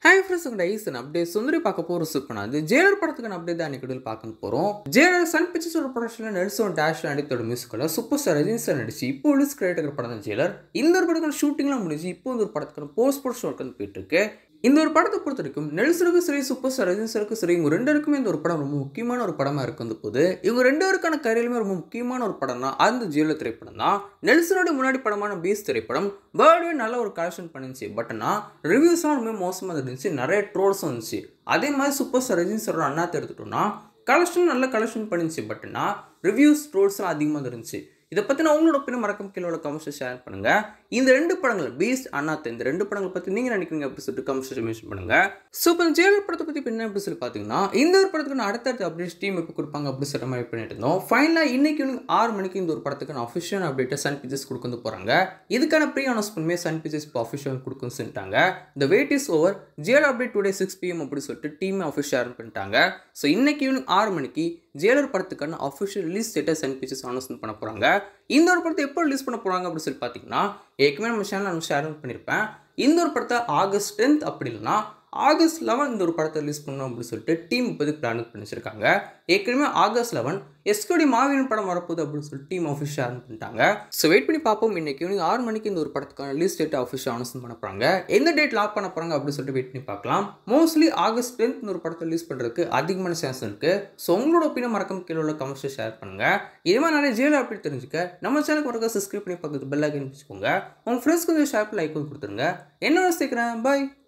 hi friends உங்கள் ஐசன் update சுந்தரி பார்க்க போகிற சூப்பர் அது ஜேலர் படத்துக்கான அப்டேட் தான் அன்றைக்கி பார்க்க போகிறோம் ஜேலர் சன் பிக்சர்ஸோட ப்ரொடக்ஷனில் நெல்சன் டேஷ் நடித்தோட மியூசிக்கில் சூப்பர் ஸ்டார் ரஜினி சார் நடிச்சு இப்போ ரிலீஸ் கிரியேட்டர் படம் தான் ஜேலர் இந்த ஒரு படத்துக்கான ஷூட்டிங்லாம் முடிஞ்சு இப்போ இந்த ஒரு படத்துக்கான போஸ்ட் ப்ரொடக்ஷன் ஒர்க் வந்து போயிட்டு இருக்கு இந்த ஒரு படத்தை பொறுத்த வரைக்கும் நெல்சனுக்கும் சரி சூப்பர் ஸ்டார் ரஜினி சாருக்கும் சரி இவங்க ரெண்டு பேருக்குமே இந்த ஒரு படம் ரொம்ப முக்கியமான ஒரு படமாக இருக்கு வந்து போது இவங்க ரெண்டு பேருக்கான கரையிலுமே ரொம்ப முக்கியமான ஒரு படம் தான் அந்த ஜீவல திரைப்படம் தான் நெல்சனோட முன்னாடி படமான பீஸ் திரைப்படம் வேர்ல்டே நல்ல ஒரு கலெக்ஷன் பண்ணிச்சு பட் ஆனால் ரிவ்யூஸ்லாம் ரொம்ப மோசமாக இருந்துச்சு நிறைய ட்ரோல்ஸும் வந்துச்சு அதே மாதிரி சூப்பர் ஸ்டார் ரஜினி சாரோட அண்ணாத்தை எடுத்துட்டோம்னா கலெக்ஷன் நல்ல கலெக்ஷன் பண்ணிச்சு பட் ஆனால் ரிவ்யூஸ் ட்ரோல்ஸ்லாம் அதிகமாக இருந்துச்சு இதை பற்றின உங்களோட ஒப்பீனியன் மறக்காம கீழே உள்ள கமெண்ட்ஸ் ஷேர் பண்ணுங்க இந்த ரெண்டு படங்கள் பீஸ்ட் அண்ணாத்த இந்த ரெண்டு படங்கள் பற்றி நீங்கள் நினைக்கிறீங்க அப்படி சொல்லிட்டு கமெண்ட்ஸ் மென்ஷன் பண்ணுங்க ஸோ இப்போ ஜெயலலிதா படத்தை பற்றி என்ன அப்படி சொல்லி பார்த்தீங்கன்னா இந்த ஒரு படத்துக்கு நான் அடுத்தடுத்த அப்டேட் டீம் எப்போ கொடுப்பாங்க அப்படி சொல்கிற மாதிரி பண்ணிட்டு இருந்தோம் ஃபைனலாக இன்னைக்கு ஈவினிங் ஆறு மணிக்கு இந்த ஒரு படத்துக்கு நான் அஃபிஷியல் அப்டேட்டை சன் பிக்சர்ஸ் கொடுக்க வந்து போகிறாங்க இதுக்கான ப்ரீ அனௌன்ஸ்மெண்ட்மே சன் பிக்சர்ஸ் இப்போ அஃபிஷியல் கொடுக்குன்னு சொல்லிட்டாங்க இந்த wait is over ஜியல் update today six PM அப்படி சொல்லிட்டு டீம் அஃபிஷியல் பண்ணிட்டாங்க ஸோ இன்னைக்கு ஈவினிங் ஆறு மணிக்கு ஜெயலர் படத்துக்கான அஃபிஷியல் ரிலீஸ் டேட்டை சன் பிக்சர்ஸ் அனௌன்ஸ்மெண்ட் பண்ண போகிறாங்க இந்த ஒரு படத்தை எப்போ ரிலீஸ் பண்ண போகிறாங்க அப்படின்னு சொல்லி பார்த்தீங்கன்னா ஏற்கனவே நம்ம சேனல் நம்ம ஷேர் பண்ணியிருப்பேன் இந்த ஒரு படத்தை ஆகஸ்ட் டென்த் அப்படி இல்லைன்னா ஆகஸ்ட் லெவன் இந்த ஒரு படத்தை ரிலீஸ் பண்ணணும் அப்படின்னு சொல்லிட்டு டீம் இப்போதைக்கு பிளான் பண்ணி வச்சிருக்காங்க ஏற்கனவே ஆகஸ்ட் லெவன் எஸ்கோடி மாவீரன் படம் வரப்போகுது அப்படின்னு சொல்லிட்டு டீம் ஆஃபீஷியல் பண்ணிட்டாங்க ஸோ வெயிட் பண்ணி பார்ப்போம் இன்னைக்கு ஈவினிங் ஆறு மணிக்கு இந்த ஒரு படத்துக்கான ரிலீஸ் டேட் ஆஃபீஷியல் அனௌன்ஸ் பண்ண போகிறாங்க எந்த டேட் லாக் பண்ண போகிறாங்க அப்படின்னு சொல்லிட்டு வெயிட் பண்ணி பார்க்கலாம் மோஸ்ட்லி ஆகஸ்ட் டென்த் இந்த ஒரு படத்தை ரிலீஸ் பண்ணுறதுக்கு அதிகமான சான்ஸ் இருக்குது ஸோ உங்களோட ஒப்பீனியன் மறக்காம கீழே உள்ள கமெண்ட்ஸை ஷேர் பண்ணுங்கள் இது மாதிரி நிறைய ஜெயில் அப்படி தெரிஞ்சுக்க நம்ம சேனலுக்கு மறக்க சப்ஸ்கிரைப் பண்ணி பக்கத்து பெல் ஐக்கன் வச்சுக்கோங்க உங்கள் ஃப்ரெண்ட்ஸ்க்கு கொஞ்சம் ஷேர் லைக் கொடுத்துருங்க என்னோட சேர்க்குறேன் பாய்